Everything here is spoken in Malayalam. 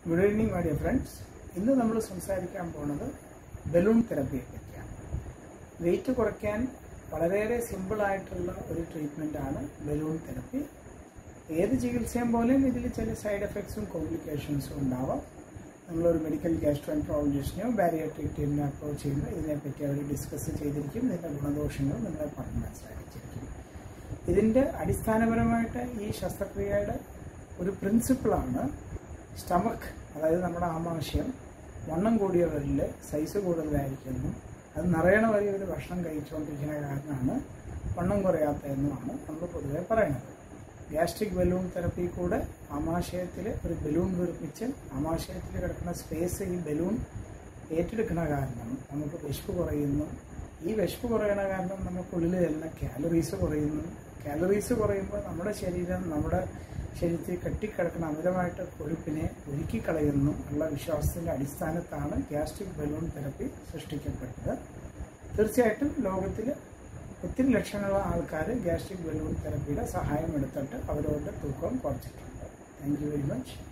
good evening my dear friends ഇന്ന് നമ്മൾ സംസാരിക്കാൻ പോണത് ബലൂൺ തെറപ്പിയെ പറ്റിയാണ് വെയിറ്റ് കുറയ്ക്കാൻ വളരെയേറെ സിമ്പിളായിട്ടുള്ള ഒരു ട്രീറ്റ്മെൻറ്റാണ് ബലൂൺ തെറപ്പി ഏത് ചികിത്സയും പോലെയും ഇതിൽ ചില സൈഡ് എഫക്ട്സും കോംപ്ലിക്കേഷൻസും ഉണ്ടാവാം നമ്മളൊരു മെഡിക്കൽ ഗാസ്ട്രോൻട്രോളജിസ്റ്റിനെയോ ബാരിയാട്രിക് ടീമിനെ അപ്രോച്ച് ചെയ്യുമ്പോൾ ഇതിനെപ്പറ്റി അവർ ഡിസ്കസ് ചെയ്തിരിക്കും ഇതിൻ്റെ ഗുണദോഷങ്ങൾ നിങ്ങളെ പറഞ്ഞ് മനസ്സിലാക്കിച്ചിരിക്കും ഇതിൻ്റെ അടിസ്ഥാനപരമായിട്ട് ഈ ശസ്ത്രക്രിയയുടെ ഒരു പ്രിൻസിപ്പിളാണ് സ്റ്റമക്ക് അതായത് നമ്മുടെ ആമാശയം വണ്ണം കൂടിയവരിൽ സൈസ് കൂടുതലായിരിക്കുന്നു അത് നിറയണ വരെ ഒരു ഭക്ഷണം കഴിച്ചുകൊണ്ടിരിക്കുന്ന കാരണമാണ് വണ്ണം കുറയാത്തതെന്നുമാണ് നമ്മൾ പൊതുവെ പറയുന്നത് ഗ്യാസ്ട്രിക് ബലൂൺ തെറപ്പി കൂടെ ആമാശയത്തിൽ ഒരു ബലൂൺ നിർമ്മിച്ച് ആമാശയത്തിൽ കിടക്കുന്ന സ്പേസ് ഈ ബലൂൺ ഏറ്റെടുക്കുന്ന കാരണം നമുക്ക് വിശപ്പ് കുറയുന്നു ഈ വിശപ്പ് കുറയണ കാരണം നമുക്കുള്ളിൽ ചെല്ലുന്ന കാലറീസ് കുറയുന്നു കാലറീസ് കുറയുമ്പോൾ നമ്മുടെ ശരീരം നമ്മുടെ ശരീരത്തിൽ കെട്ടിക്കിടക്കുന്ന അമിതമായിട്ട് കൊഴുപ്പിനെ ഒരുക്കിക്കളയുന്നു ഉള്ള വിശ്വാസത്തിന്റെ അടിസ്ഥാനത്താണ് ഗ്യാസ്ട്രിക് ബലൂൺ തെറപ്പി സൃഷ്ടിക്കപ്പെട്ടത് തീർച്ചയായിട്ടും ലോകത്തിൽ ഒത്തിരി ലക്ഷങ്ങളുള്ള ആൾക്കാർ ഗ്യാസ്ട്രിക് ബലൂൺ തെറപ്പിയുടെ സഹായം എടുത്തിട്ട് അവരവരുടെ തൂക്കം കുറച്ചിട്ടുണ്ട് താങ്ക് യു വെരി മച്ച്